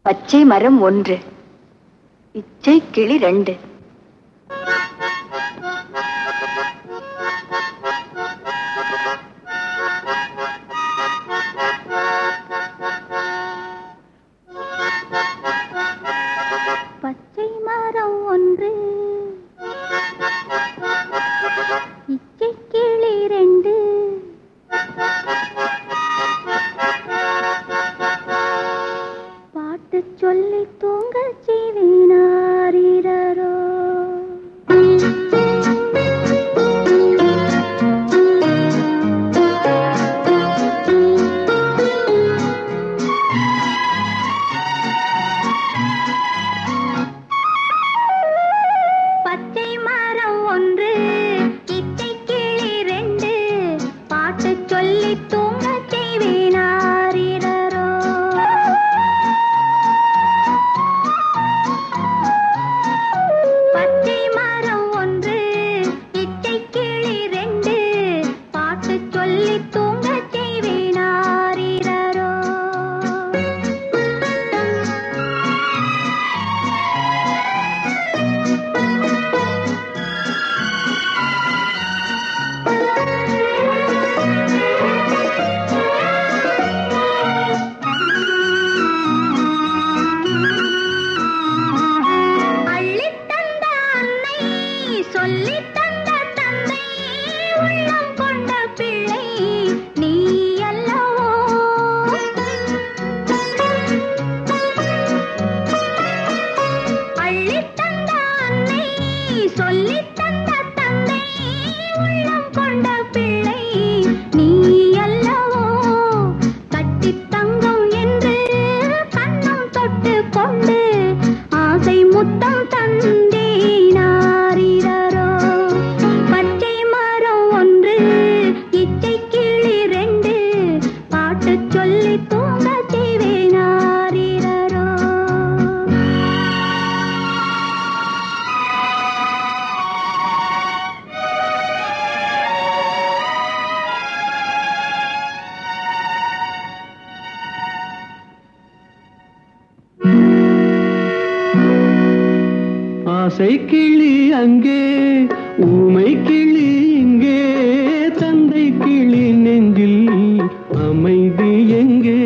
பச்சை மரம் ஒன்று இச்சை கிளி ரெண்டு பச்சை மரம் ஒன்று இச்சை கிளி ரெண்டு பாட்டு சொல்லி தூங்க செய்வினாரோ பச்சை மரம் ஒன்று இச்சை கிளி ரெண்டு பாட்டு சொல்லி தூங்க செய்வினாரோ பச்சை மரம் ஒன்று இச்சை கிளி ரெண்டு பாட்டு சொல்லி தூங்க செய்வினாரோ அள்ளித் தந்த அன்னை சொல்லித் தந்த தந்தை உள்ளம் கொண்ட பிள்ளை நீ அல்லவோ அள்ளித் தந்த அன்னை சொல்லித் தந்த தந்தை உள்ளம் கொண்ட பிள்ளை நீ அல்லவோ கட்டித் தங்கம் என்று கண்ணம் தொட்டு கொண்டு ஆசை முத்தம் தந்தேனாரிரரோ பச்சை மரம் ஒன்று இச்சை கிளி ரெண்டு பாட்டு சொல்லி தூங்க செய்வேனாரிரரோ ஆசை கிளி அங்கே ஊமை கிளி இங்கே தந்தை கிளி நெஞ்சில் அமைதி எங்கே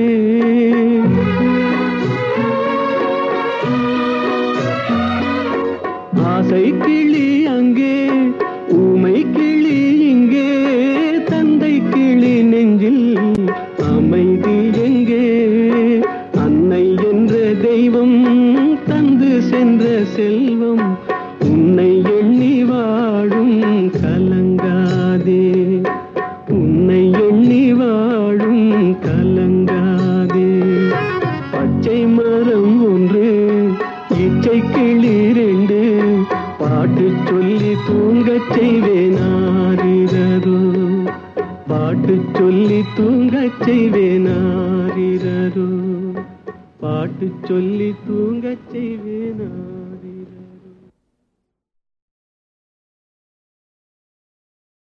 ஆசை கிளி அங்கே ஊமை கிளி இங்கே தந்தை கிளி நெஞ்சில் அமைதி எங்கே அன்னை என்ற தெய்வம் தந்து சென்ற செல்வம் உன்னை எண்ணி வாழும் கலங்காதே உன்னை எண்ணி வாழும் கலங்காதே பச்சை மரம் ஒன்று இச்சை கிளி ரெண்டு பாட்டு சொல்லி தூங்கச் செய்வேனாரிரோ பாட்டு சொல்லி தூங்கச் செய்வேனாரிரோ பாட்டு சொல்லி தூங்கச் செய்வேனா